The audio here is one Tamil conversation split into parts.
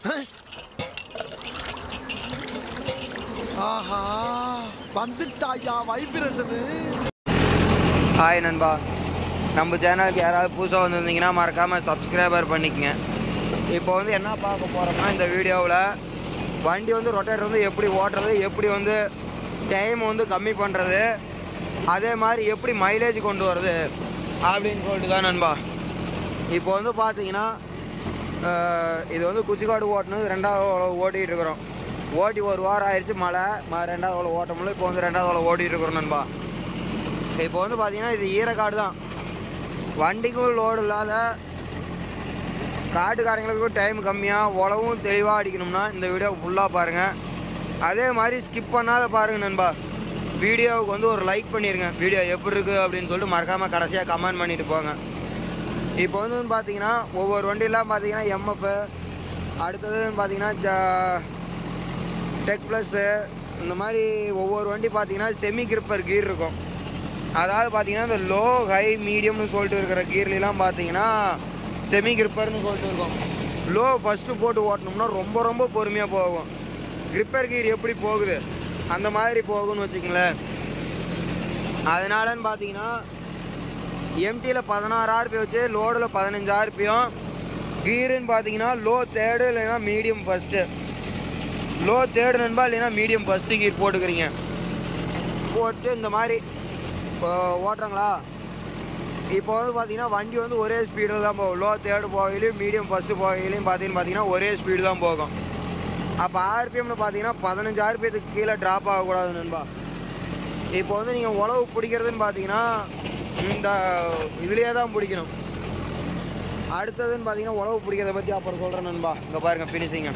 ஆஹா வந்துட்டாயா வைப்ரேஷனு ஹாய் நண்பா நம்ம சேனலுக்கு யாராவது புதுசாக வந்திருந்தீங்கன்னா மறக்காமல் சப்ஸ்கிரைபர் பண்ணிக்கங்க இப்போ வந்து என்ன பார்க்க போகிறோம்னா இந்த வீடியோவில் வண்டி வந்து ரொட்டேட்டர் வந்து எப்படி ஓட்டுறது எப்படி வந்து டைம் வந்து கம்மி பண்ணுறது அதே மாதிரி எப்படி மைலேஜ் கொண்டு வர்றது அப்படின்னு சொல்லிட்டு தான் நண்பா இப்போ வந்து பார்த்தீங்கன்னா அஹ், இது வந்து குச்சிக்காடு ஓட்டுனது ரெண்டாவது ஓட்டிகிட்டு இருக்கிறோம் ஓட்டி ஒரு வாரம் ஆயிடுச்சு மழை ம- ரெண்டாவது அவ்வளோ ஓட்ட முடியல இப்போ வந்து ரெண்டாவது அவ்வளோ ஓட்டிகிட்டு இருக்கிறோம் நண்பா இப்போ வந்து பார்த்தீங்கன்னா இது ஈரக்காடு தான் வண்டிக்கும் லோடு இல்லாத காட்டுக்காரங்களுக்கும் டைம் கம்மியாக உழவும் தெளிவாக அடிக்கணும்னா இந்த வீடியோ ஃபுல்லாக பாருங்கள் அதே மாதிரி ஸ்கிப் பண்ணாத பாருங்கள் நண்பா வீடியோவுக்கு வந்து ஒரு லைக் பண்ணிடுங்க வீடியோ எப்படி இருக்குது அப்படின்னு சொல்லிட்டு மறக்காமல் கடைசியாக கமெண்ட் பண்ணிட்டு போங்க இப்போ வந்து பார்த்தீங்கன்னா ஒவ்வொரு வண்டியெலாம் பார்த்தீங்கன்னா எம்எஃப் அடுத்தது பார்த்தீங்கன்னா ஜா டெக் ப்ளஸ்ஸு இந்த மாதிரி ஒவ்வொரு வண்டி பார்த்தீங்கன்னா செமி கிரிப்பர் கீர் இருக்கும் அதாவது பார்த்தீங்கன்னா இந்த லோ ஹை மீடியம்னு சொல்லிட்டு இருக்கிற கீர்லாம் பார்த்தீங்கன்னா செமி கிரிப்பர்னு சொல்லிட்டு இருக்கும் லோ ஃபஸ்ட்டு போட்டு ஓட்டணும்னா ரொம்ப ரொம்ப பொறுமையாக போகும் கிரிப்பர் கீர் எப்படி போகுது அந்த மாதிரி போகும்னு வச்சுக்கங்களேன் அதனாலன்னு பார்த்தீங்கன்னா எம்டியில் பதினாறு ஆர்பி வச்சு லோடில் பதினஞ்சு ஆர்பியும் கீருன்னு பார்த்தீங்கன்னா லோ தேர்டு இல்லைன்னா மீடியம் ஃபஸ்ட்டு லோ தேர்டு நண்பா இல்லைன்னா மீடியம் ஃபஸ்ட்டு கீர் போட்டுக்கிறீங்க போட்டு இந்த மாதிரி இப்போ ஓட்டுறாங்களா இப்போ வந்து பார்த்தீங்கன்னா வண்டி வந்து ஒரே ஸ்பீடில் தான் போகும் லோ தேர்டு போகையிலையும் மீடியம் ஃபஸ்ட்டு போகையிலையும் பார்த்தீங்கன்னு பார்த்தீங்கன்னா ஒரே ஸ்பீடு தான் போகும் அப்போ ஆர்பிஎம்னு பார்த்தீங்கன்னா பதினஞ்சு ஆர்பிஎத்துக்கு கீழே ட்ராப் ஆகக்கூடாது நண்பா இப்போ வந்து நீங்கள் உழவு பிடிக்கிறதுன்னு பார்த்தீங்கன்னா இந்த இதுலேயே தான் பிடிக்கணும் அடுத்ததுன்னு பார்த்தீங்கன்னா உழவு பிடிக்கிறத பற்றி அப்புறம் சொல்கிறேன் நண்பா இங்கே பாருங்கள் ஃபினிஷிங்க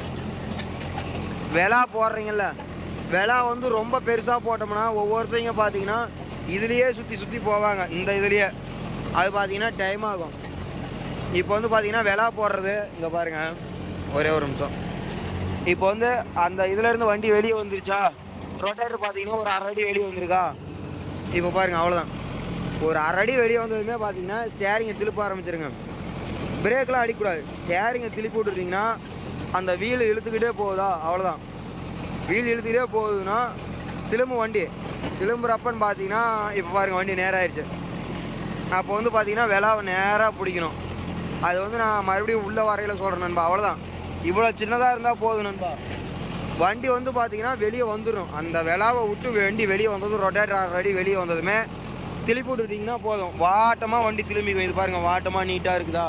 விலா போடுறீங்கல்ல விலா வந்து ரொம்ப பெருசாக போட்டோம்னா ஒவ்வொருத்தங்க பார்த்தீங்கன்னா இதுலேயே சுற்றி சுற்றி போவாங்க இந்த இதுலேயே அது பார்த்தீங்கன்னா டைம் ஆகும் இப்போ வந்து பார்த்தீங்கன்னா விலா போடுறது இங்கே பாருங்க ஒரே ஒரு நிமிஷம் இப்போ வந்து அந்த இதுலேருந்து வண்டி வெளியே வந்துருச்சா ரொட்டேட்டர் பார்த்தீங்கன்னா ஒரு அரை அடி வெளியே வந்திருக்கா இப்போ பாருங்க அவ்வளோதான் ஒரு அரை அடி வெளியே வந்ததுமே பார்த்தீங்கன்னா ஸ்டேரிங்கை திருப்ப ஆரம்பிச்சிருங்க பிரேக்லாம் அடிக்கக்கூடாது ஸ்டேரிங்கை திருப்பி விட்டுட்டீங்கன்னா அந்த வீல் இழுத்துக்கிட்டே போகுதா அவ்வளோதான் வீல் இழுத்துக்கிட்டே போகுதுன்னா திரும்ப வண்டி திரும்புறப்பன்னு பார்த்தீங்கன்னா இப்போ பாருங்க வண்டி நேரம் ஆயிடுச்சு அப்போ வந்து பார்த்தீங்கன்னா விலாவை நேராக பிடிக்கணும் அது வந்து நான் மறுபடியும் உள்ள வரையில் சொல்கிறேன் நண்பா அவ்வளோதான் இவ்வளோ சின்னதாக இருந்தால் போதும் நண்பா வண்டி வந்து பார்த்தீங்கன்னா வெளியே வந்துடும் அந்த விலாவை விட்டு வண்டி வெளியே வந்ததும் ரொட்டேட்டர் ஆல்ரெடி வெளியே வந்ததுமே திருப்பி விட்டுட்டிங்கன்னா போதும் வாட்டமாக வண்டி திரும்பிக்கும் இது பாருங்கள் வாட்டமாக நீட்டாக இருக்குதா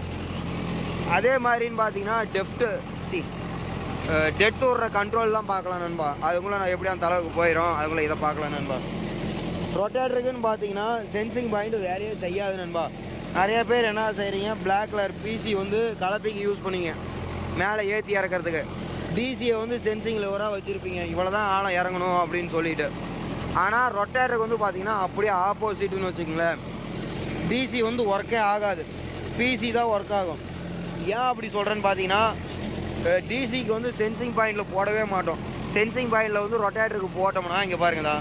அதே மாதிரின்னு பார்த்தீங்கன்னா டெஃப்ட்டு சி டெட் விட்ற கண்ட்ரோல்லாம் பார்க்கலாம் நண்பா அதுக்குள்ளே நான் எப்படி அந்த அளவுக்கு போயிடும் அதுக்குள்ளே இதை பார்க்கலாம் நண்பா ரொட்டேட்டருக்குன்னு பார்த்தீங்கன்னா சென்சிங் பாயிண்ட் வேலையே செய்யாது நண்பா நிறைய பேர் என்ன செய்கிறீங்க பிளாக் கலர் பிசி வந்து கலப்பிக்கு யூஸ் பண்ணீங்க மேலே ஏற்றி இறக்கிறதுக்கு டிசியை வந்து சென்சிங் லெவராக வச்சுருப்பீங்க இவ்வளோ தான் ஆழம் இறங்கணும் அப்படின்னு சொல்லிட்டு ஆனால் ரொட்டேட்டருக்கு வந்து பார்த்தீங்கன்னா அப்படியே ஆப்போசிட்னு வச்சுக்கோங்களேன் டிசி வந்து ஒர்க்கே ஆகாது பிசி தான் ஒர்க் ஆகும் ஏன் அப்படி சொல்கிறேன்னு பார்த்தீங்கன்னா டிசிக்கு வந்து சென்சிங் பாயிண்டில் போடவே மாட்டோம் சென்சிங் பாயிண்டில் வந்து ரொட்டேட்டருக்கு போட்டோம்னா இங்கே பாருங்கடா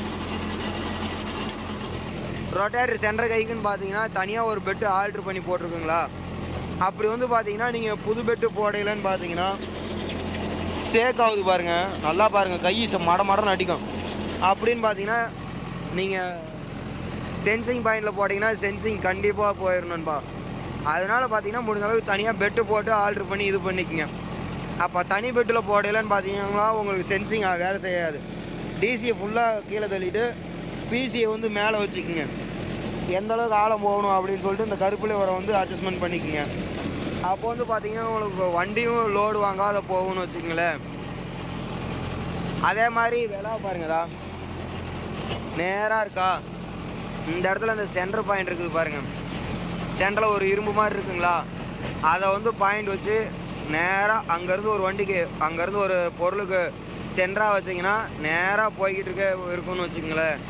ரொட்டேட்டர் சென்டர் கைக்குன்னு பார்த்தீங்கன்னா தனியாக ஒரு பெட்டு ஆல்ட்ரு பண்ணி போட்டிருக்குங்களா அப்படி வந்து பார்த்தீங்கன்னா நீங்கள் புது பெட்டு போடையிலன்னு பார்த்தீங்கன்னா சேக் ஆகுது பாருங்க நல்லா பாருங்க கை ச- மட மடன்னு அடிக்கும் அப்படின்னு பார்த்தீங்கன்னா நீங்கள் சென்சிங் பாயிண்டில் போட்டிங்கன்னா சென்சிங் கண்டிப்பாக போயிடணும்பா அதனால பார்த்தீங்கன்னா முடிஞ்ச அளவுக்கு தனியாக பெட்டு போட்டு ஆல்ட்ரு பண்ணி இது பண்ணிக்கோங்க அப்போ தனி பெட்டில் போடையிலன்னு பார்த்தீங்கன்னா உங்களுக்கு சென்சிங் வேலை செய்யாது டிசியை ஃபுல்லாக கீழே தள்ளிட்டு பிசியை வந்து மேலே வச்சுக்கோங்க எந்த அளவுக்கு ஆழம் போகணும் அப்படின்னு சொல்லிட்டு இந்த கருப்புல வர வந்து அட்ஜஸ்ட்மெண்ட் பண்ணிக்கோங்க அப்போ வந்து பார்த்தீங்கன்னா உங்களுக்கு வண்டியும் லோடு வாங்காத போகும்னு வச்சுக்கோங்களேன் அதே மாதிரி விலை பாருங்கடா நேராக இருக்கா இந்த இடத்துல இந்த சென்டர் பாயிண்ட் இருக்குது பாருங்க சென்டரில் ஒரு இரும்பு மாதிரி இருக்குங்களா அதை வந்து பாயிண்ட் வச்சு நேராக அங்கேருந்து ஒரு வண்டிக்கு அங்கேருந்து ஒரு பொருளுக்கு சென்டராக வச்சிங்கன்னா நேராக போய்கிட்டு இருக்க இருக்கும்னு வச்சுக்கோங்களேன்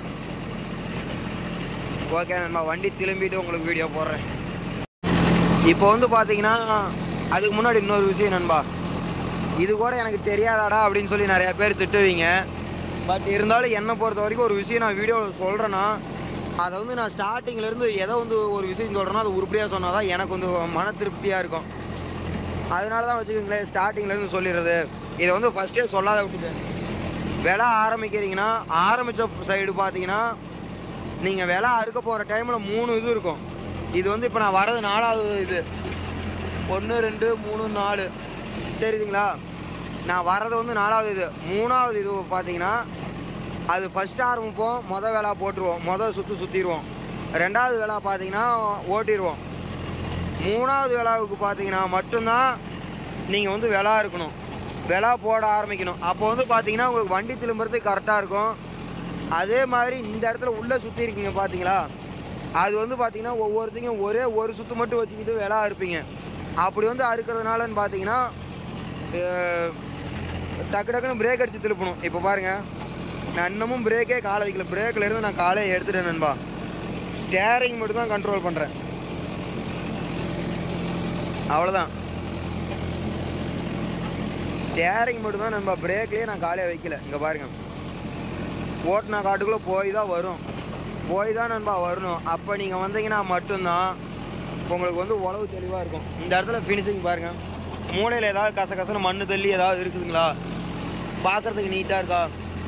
ஓகே நண்பா வண்டி திரும்பிட்டு உங்களுக்கு வீடியோ போடுறேன் இப்போ வந்து பார்த்தீங்கன்னா அதுக்கு முன்னாடி இன்னொரு விஷயம் நண்பா இது கூட எனக்கு தெரியாதாடா அப்படின்னு சொல்லி நிறைய பேர் திட்டுவீங்க பட் இருந்தாலும் என்னை பொறுத்த வரைக்கும் ஒரு விஷயம் நான் வீடியோவில் சொல்கிறேன்னா அதை வந்து நான் ஸ்டார்டிங்லேருந்து எதை வந்து ஒரு விஷயம் சொல்கிறேன்னா அது உருப்படியாக சொன்னால் தான் எனக்கு வந்து மன திருப்தியாக இருக்கும் அதனால தான் வச்சுக்கோங்களேன் ஸ்டார்டிங்லேருந்து சொல்லிடுறது இதை வந்து ஃபஸ்ட்டே சொல்லாத விட்டுட்டேன் விலை ஆரம்பிக்கிறீங்கன்னா ஆரம்பித்த சைடு பார்த்தீங்கன்னா நீங்கள் விலை அறுக்க போகிற டைமில் மூணு இது இருக்கும் இது வந்து இப்போ நான் வரது நாலாவது இது ஒன்று ரெண்டு மூணு நாலு தெரியுதுங்களா நான் வர்றது வந்து நாலாவது இது மூணாவது இது பார்த்தீங்கன்னா அது ஃபஸ்ட்டு ஆரம்பிப்போம் மொதல் வேலை போட்டுருவோம் மொதல் சுற்று சுற்றிடுவோம் ரெண்டாவது வேலை பார்த்தீங்கன்னா ஓட்டிடுவோம் மூணாவது விழாவுக்கு பார்த்தீங்கன்னா மட்டும்தான் நீங்கள் வந்து விழா இருக்கணும் விழா போட ஆரம்பிக்கணும் அப்போ வந்து பார்த்தீங்கன்னா உங்களுக்கு வண்டி திரும்புறதுக்கு கரெக்டாக இருக்கும் அதே மாதிரி இந்த இடத்துல உள்ளே சுற்றி இருக்கீங்க பார்த்தீங்களா அது வந்து பார்த்தீங்கன்னா ஒவ்வொருத்தையும் ஒரே ஒரு சுற்று மட்டும் வச்சுக்கிட்டு விழா இருப்பீங்க அப்படி வந்து அறுக்கிறதுனாலன்னு பார்த்தீங்கன்னா அஹ், டக்கு டக்குன்னு பிரேக் அடித்து திருப்பணும் இப்போ பாருங்கள் நான் இன்னமும் பிரேக்கே காலை வைக்கல பிரேக்கில் இருந்து நான் காலையை எடுத்துட்டேன் நண்பா ஸ்டேரிங் மட்டும் தான் கண்ட்ரோல் பண்ணுறேன் அவ்வளோதான் ஸ்டேரிங் மட்டும் தான் நண்பா பிரேக்லேயே நான் காலையை வைக்கல இங்கே பாருங்க ஓட்டுனா காட்டுக்குள்ளே போய் தான் வரும் போய் தான் நண்பா வரணும் அப்போ நீங்கள் வந்தீங்கன்னா மட்டும்தான் உங்களுக்கு வந்து உழவு தெளிவாக இருக்கும் இந்த இடத்துல ஃபினிஷிங் பாருங்கள் மூளையில் ஏதாவது கச கசன்னு மண்ணு தள்ளி ஏதாவது இருக்குதுங்களா பார்க்குறதுக்கு நீட்டாக இருக்கா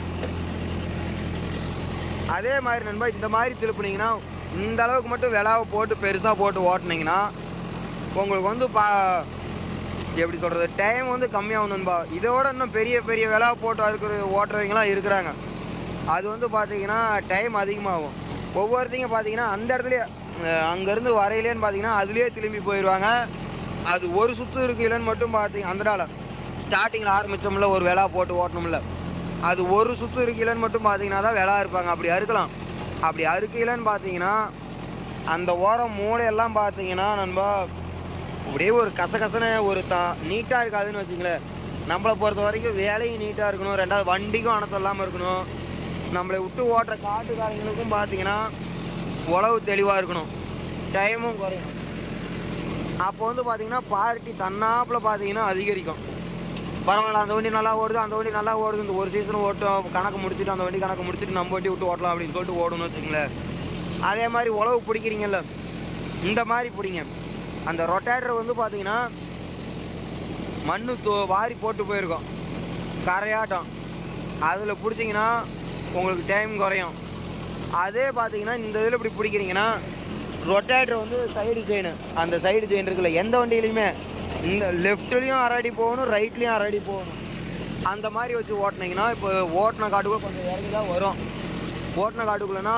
அதே மாதிரி நண்பா இந்த மாதிரி திருப்புனீங்கன்னா இந்த அளவுக்கு மட்டும் விலாவை போட்டு பெருசாக போட்டு ஓட்டுனீங்கன்னா உங்களுக்கு வந்து பா எப்படி சொல்கிறது டைம் வந்து கம்மியாகும் நண்பா இதோட இன்னும் பெரிய பெரிய விலா போட்டு இருக்கிற ஓட்டுறவங்களாம் இருக்கிறாங்க அது வந்து பார்த்தீங்கன்னா டைம் அதிகமாகும் ஒவ்வொருத்தைங்க பார்த்தீங்கன்னா அந்த இடத்துலயே அஹ், அங்கேருந்து வரையிலேன்னு பார்த்தீங்கன்னா அதுலேயே திரும்பி போயிடுவாங்க அது ஒரு சுற்று இருக்குல்லன்னு மட்டும் பார்த்தீங்க அந்த ஸ்டார்டிங்கில் ஆரம்பித்தோம்ல ஒரு விலா போட்டு ஓட்டணும்ல அது ஒரு சுற்று இருக்கலன்னு மட்டும் பார்த்தீங்கன்னா தான் விலா இருப்பாங்க அப்படி அறுக்கலாம் அப்படி அறுக்கலன்னு பார்த்தீங்கன்னா அந்த ஓரம் மூளையெல்லாம் பார்த்தீங்கன்னா நண்பா அப்படியே ஒரு கசகசன ஒரு தா நீட்டாக இருக்காதுன்னு வச்சுங்களேன் நம்மளை பொறுத்த வரைக்கும் வேலையும் நீட்டாக இருக்கணும் ரெண்டாவது வண்டிக்கும் அனத்தம் இல்லாமல் இருக்கணும் நம்மளை விட்டு ஓட்டுற காட்டுக்காரங்களுக்கும் பார்த்தீங்கன்னா உழவு தெளிவாக இருக்கணும் டைமும் குறையும் அப்போ வந்து பார்த்தீங்கன்னா பார்ட்டி தன்னாப்பில் பார்த்தீங்கன்னா அதிகரிக்கும் பரவாயில்ல அந்த வண்டி நல்லா ஓடுது அந்த வண்டி நல்லா ஓடுது இந்த ஒரு சீசன் ஓட்டும் கணக்கு முடிச்சுட்டு அந்த வண்டி கணக்கு முடிச்சுட்டு நம்ம வண்டி விட்டு ஓட்டலாம் அப்படின்னு சொல்லிட்டு ஓடணும்னு வச்சுங்களேன் அதே மாதிரி உழவு பிடிக்கிறீங்கல்ல இந்த மாதிரி பிடிங்க அந்த ரொட்டேட்டர் வந்து பார்த்தீங்கன்னா மண்ணு தோ வாரி போட்டு போயிருக்கோம் கரையாட்டம் அதில் பிடிச்சிங்கன்னா உங்களுக்கு டைம் குறையும் அதே பார்த்தீங்கன்னா இந்த இதில் இப்படி பிடிக்கிறீங்கன்னா ரொட்டேட்டர் வந்து சைடு செயின் அந்த சைடு செயின் இருக்குல்ல எந்த வண்டியிலையுமே இந்த லெஃப்ட்லேயும் அரடி போகணும் ரைட்லேயும் அரடி போகணும் அந்த மாதிரி வச்சு ஓட்டினீங்கன்னா இப்போ ஓட்டின காட்டுக்குள்ளே கொஞ்சம் இறங்கி தான் வரும் ஓட்டின காட்டுக்குள்ளேனா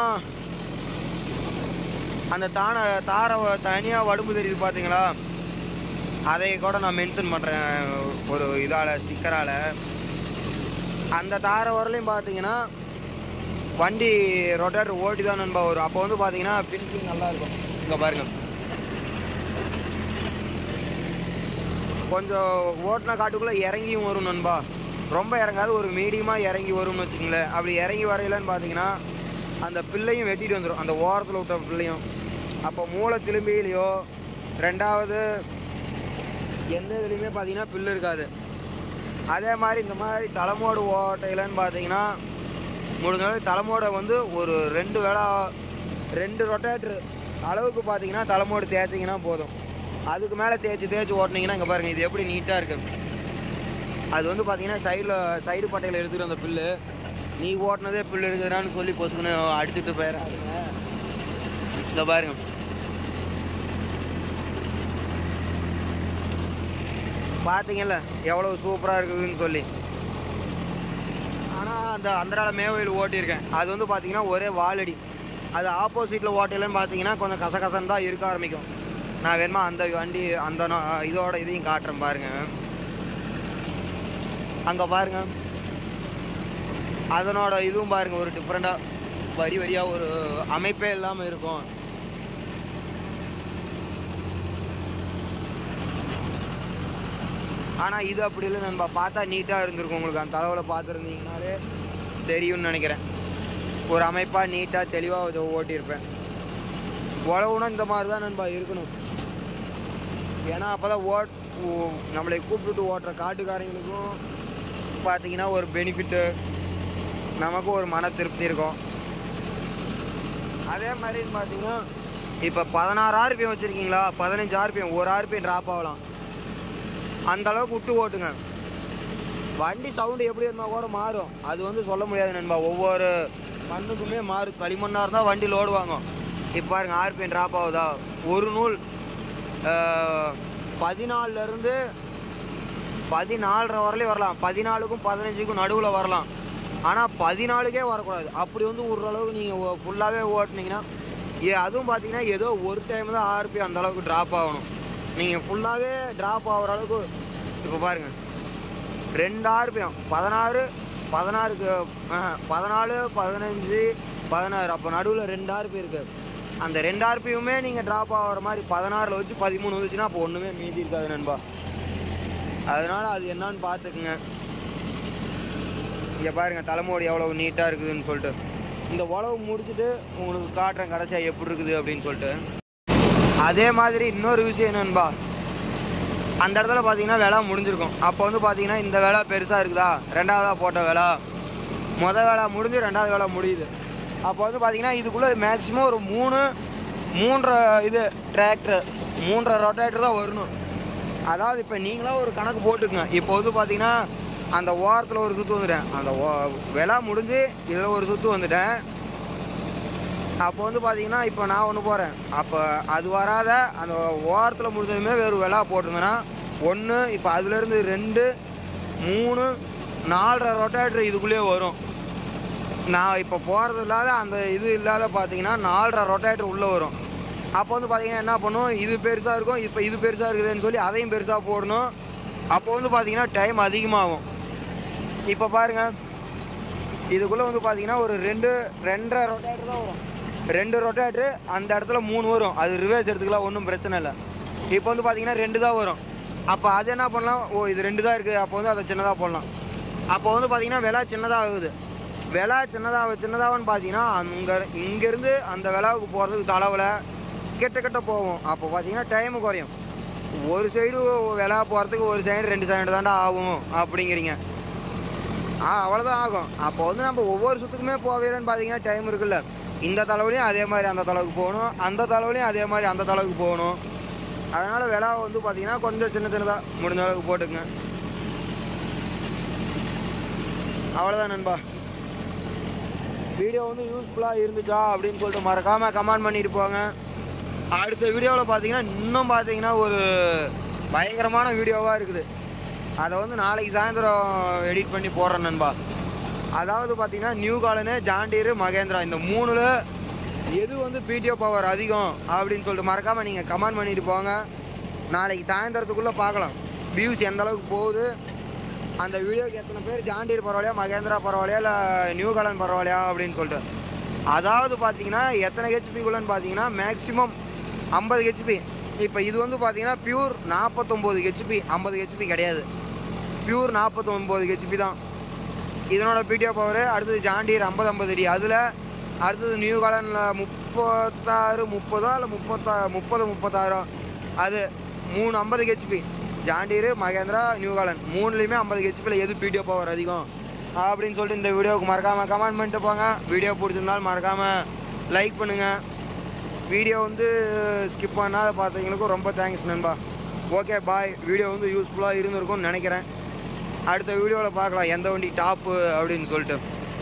அந்த தானை தாரை தனியாக வடும்பு தெரியுது பார்த்தீங்களா அதை கூட நான் மென்ஷன் பண்ணுறேன் ஒரு இதால் ஸ்டிக்கரால் அந்த தாரை வரலையும் பார்த்தீங்கன்னா வண்டி ரொட்டேட்டர் ஓட்டி தான் நண்பா வரும் அப்போ வந்து பார்த்தீங்கன்னா ஃபினிஷிங் நல்லா இருக்கும் இங்கே பாருங்க கொஞ்சம் ஓட்டின காட்டுக்குள்ளே இறங்கியும் வரும் நண்பா ரொம்ப இறங்காது ஒரு மீடியமாக இறங்கி வரும்னு வச்சுங்களேன் அப்படி இறங்கி வரையிலன்னு பார்த்தீங்கன்னா அந்த பிள்ளையும் வெட்டிட்டு வந்துடும் அந்த ஓரத்தில் விட்ட பிள்ளையும் அப்போ மூளை திரும்பியிலையோ ரெண்டாவது எந்த இதுலேயுமே பார்த்தீங்கன்னா பில்லு இருக்காது அதே மாதிரி இந்த மாதிரி தலைமோடு ஓட்டையிலன்னு பார்த்தீங்கன்னா முடிஞ்ச அளவுக்கு தலைமோடை வந்து ஒரு ரெண்டு வேளா ரெண்டு ரொட்டேட்ரு அளவுக்கு பார்த்தீங்கன்னா தலைமோடு தேய்ச்சிங்கன்னா போதும் அதுக்கு மேலே தேய்ச்சி தேய்ச்சி ஓட்டினீங்கன்னா இங்கே பாருங்கள் இது எப்படி நீட்டாக இருக்குது அது வந்து பார்த்தீங்கன்னா சைடில் சைடு பட்டையில் எடுத்துகிட்டு அந்த புல்லு நீ ஓட்டினதே புல்லு இருக்குதுன்னு சொல்லி பொசுக்குன்னு அடிச்சுட்டு போயிடாதுங்க இந்த பாருங்க பார்த்தீங்கல்ல எவ்வளோ சூப்பராக இருக்குதுன்னு சொல்லி ஆனால் அந்த அந்தரால மேவையில் ஓட்டியிருக்கேன் அது வந்து பார்த்தீங்கன்னா ஒரே வாலடி அது ஆப்போசிட்டில் ஓட்டலன்னு பார்த்தீங்கன்னா கொஞ்சம் கசகசன்னு தான் இருக்க ஆரம்பிக்கும் நான் வேணுமா அந்த வண்டி அந்த நா- இதோட இதையும் காட்டுறேன் பாருங்க அங்கே பாருங்க அதனோட இதுவும் பாருங்க ஒரு டிஃப்ரெண்ட்டாக வரி வரியாக ஒரு அமைப்பே இல்லாமல் இருக்கும் ஆனால் இது அப்படி இல்லை நண்பா பார்த்தா நீட்டாக இருந்திருக்கும் உங்களுக்கு அந்த அளவில் பார்த்துருந்தீங்கனாலே தெரியும்னு நினைக்கிறேன் ஒரு அமைப்பாக நீட்டாக தெளிவாக இதை ஓட்டியிருப்பேன் உழவுனா இந்த மாதிரி தான் நண்பா இருக்கணும் ஏன்னா அப்போ தான் ஓட் ஓ- நம்மளை கூப்பிட்டுட்டு ஓட்டுற காட்டுக்காரங்களுக்கும் பார்த்தீங்கன்னா ஒரு பெனிஃபிட்டு நமக்கும் ஒரு மன திருப்தி இருக்கும் அதே மாதிரி பார்த்தீங்கன்னா இப்போ பதினாறு ஆர்பிஎம் வச்சுருக்கீங்களா பதினஞ்சு ஆர்பிஎம் ஒரு ஆர்பிஎம் ட்ராப் ஆகலாம் அந்த அளவுக்கு விட்டு ஓட்டுங்க வண்டி சவுண்டு எப்படி இருந்தால் கூட மாறும் அது வந்து சொல்ல முடியாது நண்பா ஒவ்வொரு மண்ணுக்குமே மாறும் களிமண்ணாக இருந்தால் வண்டி லோடு வாங்கும் இப்போ பாருங்க ஆர்பிஎன் ட்ராப் ஆகுதா ஒரு நூல் பதினாலிருந்து பதினாலரை வரலையும் வரலாம் பதினாலுக்கும் பதினஞ்சுக்கும் நடுவில் வரலாம் ஆனால் பதினாலுக்கே வரக்கூடாது அப்படி வந்து ஒரு அளவுக்கு நீங்கள் ஃபுல்லாகவே ஓட்டுனீங்கன்னா ஏ அதுவும் பார்த்தீங்கன்னா ஏதோ ஒரு டைம் தான் ஆர்பி அந்த அளவுக்கு ட்ராப் ஆகணும் நீங்கள் ஃபுல்லாகவே ட்ராப் ஆகிற அளவுக்கு இப்போ பாருங்கள் ரெண்டு ஆர்பிஎம் பதினாறு பதினாறுக்கு ஆஹ், பதினாலு பதினஞ்சு பதினாறு அப்போ நடுவில் ரெண்டு ஆர்பி இருக்குது அந்த ரெண்டு ஆர்பியுமே நீங்கள் ட்ராப் ஆகிற மாதிரி பதினாறில் வச்சு பதிமூணு வந்துச்சுன்னா அப்போ ஒன்றுமே மீதி இருக்காது நண்பா அதனால் அது என்னன்னு பார்த்துக்குங்க இங்கே பாருங்கள் தலைமுடி எவ்வளோ நீட்டாக இருக்குதுன்னு சொல்லிட்டு இந்த உழவு முடிச்சுட்டு உங்களுக்கு காட்டுறேன் கடைசியாக எப்படி இருக்குது அப்படின்னு சொல்லிட்டு அதே மாதிரி இன்னொரு விஷயம் என்னன்பா அந்த இடத்துல பார்த்தீங்கன்னா வேலை முடிஞ்சிருக்கும் அப்போ வந்து பார்த்தீங்கன்னா இந்த வேலை பெருசாக இருக்குதா ரெண்டாவதாக போட்ட வேலை மொதல் வேலை முடிஞ்சு ரெண்டாவது வேலை முடியுது அப்போ வந்து பார்த்தீங்கன்னா இதுக்குள்ளே மேக்ஸிமம் ஒரு மூணு மூன்றரை இது டிராக்டர் மூன்றரை ரொட்டேட்டர் தான் வரணும் அதாவது இப்போ நீங்களாம் ஒரு கணக்கு போட்டுக்குங்க இப்போ வந்து பார்த்தீங்கன்னா அந்த ஓரத்தில் ஒரு சுற்று வந்துட்டேன் அந்த ஓ விலை முடிஞ்சு இதில் ஒரு சுற்று வந்துட்டேன் அப்போ வந்து பார்த்தீங்கன்னா இப்போ நான் ஒன்று போகிறேன் அப்போ அது வராத அந்த ஓரத்தில் முடிஞ்சதுமே வேறு விலா போட்டிருந்தேன்னா ஒன்று இப்போ அதுலேருந்து ரெண்டு மூணு நாலரை ரொட்டேட்டர் இதுக்குள்ளேயே வரும் நான் இப்போ போகிறது இல்லாத அந்த இது இல்லாத பார்த்தீங்கன்னா நாலரை ரொட்டேட்டர் உள்ளே வரும் அப்போ வந்து பார்த்தீங்கன்னா என்ன பண்ணும் இது பெருசாக இருக்கும் இப்போ இது பெருசாக இருக்குதுன்னு சொல்லி அதையும் பெருசாக போடணும் அப்போ வந்து பார்த்தீங்கன்னா டைம் அதிகமாகும் இப்போ பாருங்கள் இதுக்குள்ளே வந்து பார்த்தீங்கன்னா ஒரு ரெண்டு ரெண்டரை ரொட்டேட்டர் தான் வரும் ரெண்டு ரொட்டேட்ரு அந்த இடத்துல மூணு வரும் அது ரிவர்ஸ் எடுத்துக்கலாம் ஒன்றும் பிரச்சனை இல்லை இப்போ வந்து பார்த்தீங்கன்னா ரெண்டு தான் வரும் அப்போ அது என்ன பண்ணலாம் ஓ இது ரெண்டு தான் இருக்குது அப்போ வந்து அதை சின்னதாக போடலாம் அப்போ வந்து பார்த்தீங்கன்னா விலை சின்னதாக ஆகுது விலை சின்னதாக சின்னதாகன்னு பார்த்தீங்கன்னா அங்கே இங்கேருந்து அந்த விலாவுக்கு போகிறதுக்கு தலைவில் கெட்ட கெட்ட போகும் அப்போ பார்த்தீங்கன்னா டைமு குறையும் ஒரு சைடு விலா போகிறதுக்கு ஒரு சைடு ரெண்டு சைடு தாண்டா ஆகும் அப்படிங்கிறீங்க ஆ அவ்வளோதான் ஆகும் அப்போ வந்து நம்ம ஒவ்வொரு சுத்துக்குமே போவேலன்னு பார்த்தீங்கன்னா டைம் இருக்குல்ல இந்த தலைவலையும் அதே மாதிரி அந்த தலைவுக்கு போகணும் அந்த தலைவலையும் அதே மாதிரி அந்த தலைவுக்கு போகணும் அதனால் விலை வந்து பார்த்தீங்கன்னா கொஞ்சம் சின்ன சின்னதாக முடிஞ்ச அளவுக்கு போட்டுக்குங்க அவ்வளோதான் நண்பா வீடியோ வந்து யூஸ்ஃபுல்லாக இருந்துச்சா அப்படின்னு சொல்லிட்டு மறக்காமல் கமெண்ட் பண்ணிட்டு போங்க அடுத்த வீடியோவில் பார்த்தீங்கன்னா இன்னும் பார்த்தீங்கன்னா ஒரு பயங்கரமான வீடியோவாக இருக்குது அதை வந்து நாளைக்கு சாயந்தரம் எடிட் பண்ணி போடுறேன் நண்பா அதாவது பார்த்தீங்கன்னா நியூ காலனு ஜாண்டீரு மகேந்திரா இந்த மூணில் எது வந்து பிடிஓ பவர் அதிகம் அப்படின்னு சொல்லிட்டு மறக்காமல் நீங்கள் கமெண்ட் பண்ணிட்டு போங்க நாளைக்கு சாயந்தரத்துக்குள்ளே பார்க்கலாம் வியூஸ் எந்த அளவுக்கு போகுது அந்த வீடியோக்கு எத்தனை பேர் ஜாண்டீர் பரவாயில்லையா மகேந்திரா பரவாயில்லையா இல்லை நியூ காலன் பரவாயில்லையா அப்படின்னு சொல்லிட்டு அதாவது பார்த்தீங்கன்னா எத்தனை ஹெச்பிக்குள்ளன்னு பார்த்தீங்கன்னா மேக்ஸிமம் ஐம்பது ஹெச்பி இப்போ இது வந்து பார்த்தீங்கன்னா பியூர் நாற்பத்தொம்போது ஹெச்பி ஐம்பது ஹெச்பி கிடையாது பியூர் நாற்பத்தொம்போது ஹெச்பி தான் இதனோட பிடிஓ பவர் அடுத்தது ஜாண்டீர் ஐம்பது ஐம்பது அடி அதில் அடுத்தது நியூ காலனில் முப்பத்தாறு முப்பதோ இல்லை முப்பத்தா முப்பது முப்பத்தாறோ அது மூணு ஐம்பது ஹெச்பி ஜாண்டீரு மகேந்திரா நியூ காலன் மூணுலேயுமே ஐம்பது ஹெச்பியில் எது பிடிஓ பவர் அதிகம் அப்படின்னு சொல்லிட்டு இந்த வீடியோவுக்கு மறக்காமல் கமெண்ட் பண்ணிட்டு போங்க வீடியோ பிடிச்சிருந்தாலும் மறக்காமல் லைக் பண்ணுங்கள் வீடியோ வந்து ஸ்கிப் பண்ணாத பார்த்தவங்களுக்கும் ரொம்ப தேங்க்ஸ் நண்பா ஓகே பாய் வீடியோ வந்து யூஸ்ஃபுல்லாக இருந்திருக்கும்னு நினைக்கிறேன் அடுத்த வீடியோவில் பார்க்கலாம் எந்த வண்டி டாப்பு அப்படின்னு சொல்லிட்டு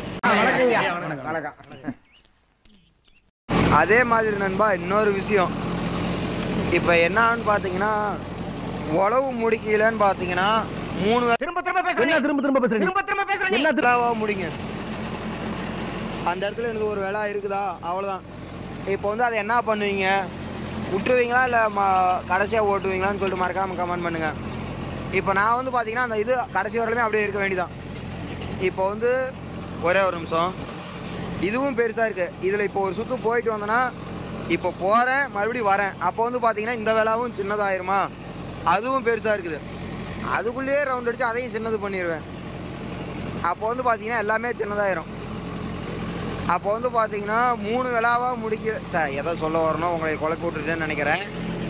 அதே மாதிரி நண்பா இன்னொரு விஷயம் இப்போ என்னன்னு பார்த்தீங்கன்னா உழவு முடிக்கலன்னு பார்த்தீங்கன்னா மூணு வே- திரும்ப திரும்ப பேசுறீங்க என்ன திரும்ப திரும்ப பேசுறீங்க திரும்ப திரும்ப பேசுறீங்க என்ன திரு- வேளாவா முடிங்க அந்த இடத்துல எனக்கு ஒரு வேலை இருக்குதா அவ்வளோதான் இப்போ வந்து அதை என்ன பண்ணுவீங்க விட்டுருவீங்களா இல்லை ம கடைசியாக ஓட்டுவீங்களான்னு சொல்லிட்டு மறக்காமல் கமெண்ட் பண்ணுங்கள் இப்போ நான் வந்து பார்த்தீங்கன்னா அந்த இது கடைசி வரலுமே அப்படியே இருக்க வேண்டியதான் இப்போ வந்து ஒரே ஒரு நிமிஷம் இதுவும் பெருசாக இருக்குது இதில் இப்போ ஒரு சுற்று போயிட்டு வந்தேன்னா இப்போ போகிறேன் மறுபடியும் வரேன் அப்போ வந்து பார்த்தீங்கன்னா இந்த வேலாவும் சின்னதாயிருமா அதுவும் பெருசாக இருக்குது அதுக்குள்ளேயே ரவுண்ட் அடிச்சு அதையும் சின்னது பண்ணிடுவேன் அப்போ வந்து பார்த்தீங்கன்னா எல்லாமே சின்னதாயிரும் அப்போ வந்து பார்த்தீங்கன்னா மூணு விழாவாக முடிக்க சார் எதை சொல்ல வரணும் உங்களை குழப்பி விட்டுட்டேன்னு நினைக்கிறேன்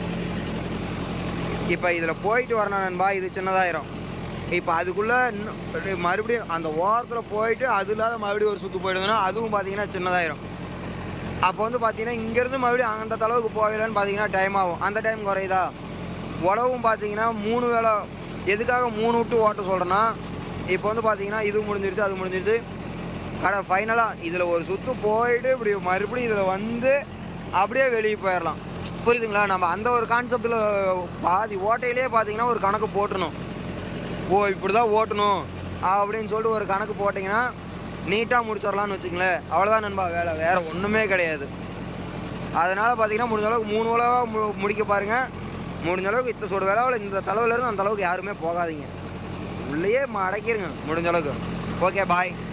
இப்போ இதில் போயிட்டு வரணும் நண்பா இது சின்னதாயிரும் இப்போ அதுக்குள்ளே இன்னும் மறுபடியும் அந்த ஓரத்தில் போயிட்டு அது இல்லாத மறுபடியும் ஒரு சுற்று போயிடுதுன்னா அதுவும் பார்த்தீங்கன்னா சின்னதாயிரும் அப்போ வந்து பார்த்தீங்கன்னா இங்கேருந்து மறுபடியும் அந்த அளவுக்கு போகலன்னு பார்த்தீங்கன்னா டைம் ஆகும் அந்த டைம் குறையுதா உழவும் பார்த்தீங்கன்னா மூணு வேளை எதுக்காக மூணு விட்டு ஓட்ட சொல்கிறேன்னா இப்போ வந்து பார்த்தீங்கன்னா இது முடிஞ்சிருச்சு அது முடிஞ்சிருச்சு கடை ஃபைனலாக இதில் ஒரு சுற்று போயிட்டு இப்படி மறுபடியும் இதில் வந்து அப்படியே வெளியே போயிடலாம் புரியுதுங்களா நம்ம அந்த ஒரு கான்செப்டில் பாதி ஓட்டையிலே பார்த்தீங்கன்னா ஒரு கணக்கு போட்டுணும் ஓ இப்படி தான் ஓட்டணும் அப்படின்னு சொல்லிட்டு ஒரு கணக்கு போட்டிங்கன்னா நீட்டாக முடிச்சிடலாம்னு வச்சுங்களேன் அவ்வளோதான் நண்பா வேலை வேறு ஒன்றுமே கிடையாது அதனால் பார்த்தீங்கன்னா முடிஞ்ச அளவுக்கு மூணு உலகா மு முடிக்க பாருங்கள் முடிஞ்ச அளவுக்கு இத்த சோடு வேலை இந்த தலைவில் இருந்து அந்த அளவுக்கு யாருமே போகாதீங்க உள்ளேயே மடக்கிடுங்க முடிஞ்ச அளவுக்கு ஓகே பாய்